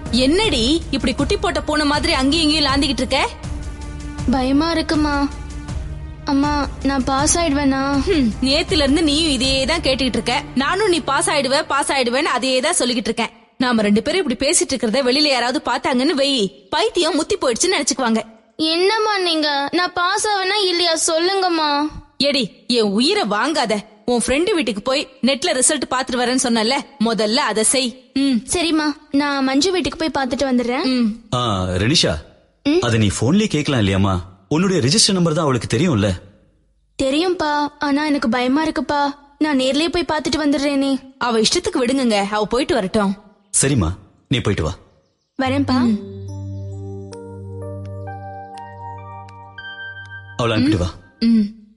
என்னடி இப்படி குட்டி போட்ட பூனை மாதிரி அங்கேயும் இங்கேயும் லாந்திக்கிட்டு இருக்க பயமா இருக்குமா அம்மா நான் பாஸ் ஆயிடுவேனா ஹம், நேத்துல இருந்து நீயும் இதையே தான் கேட்டுக்கிட்டு இருக்க நானும் நீ பாஸ் ஆயிடுவ பாஸ் ஆயிடுவேன்னு அதையே தான் சொல்லிக்கிட்டு இருக்கேன் நாம ரெண்டு பேரும் இப்படி பேசிட்டு இருக்கிறத வெளியில யாராவது பார்த்தாங்கன்னு வெயி பைத்தியம் முத்தி போயிடுச்சுன்னு நினைச்சுக்குவாங்க என்னம்மா நீங்க நான் பாஸ் ஆவேனா இல்லையா சொல்லுங்கம்மா எடி என் உயிரை வாங்காத உன் ஃப்ரெண்டு வீட்டுக்கு போய் நெட்ல ரிசல்ட் பாத்துட்டு வரேன்னு சொன்னல முதல்ல அதை செய் ம் சரிம்மா நான் மஞ்சு வீட்டுக்கு போய் பார்த்துட்டு வந்துடுறேன் ம் ஆ ரெனிஷா அத நீ போன்லயே கேட்கலாம் இல்லையாமா உன்னுடைய ரெஜிஸ்டர் நம்பர் தான் அவளுக்கு தெரியும்ல தெரியும்பா ஆனா எனக்கு பயமா இருக்குப்பா நான் நேர்லயே போய் பார்த்துட்டு வந்துடுறேனே அவ இஷ்டத்துக்கு விடுங்கங்க அவ போயிட்டு வரட்டும் சரிம்மா நீ போயிட்டு வா வரேன்ப்பா அவளை அனுப்பிட்டு வா ம்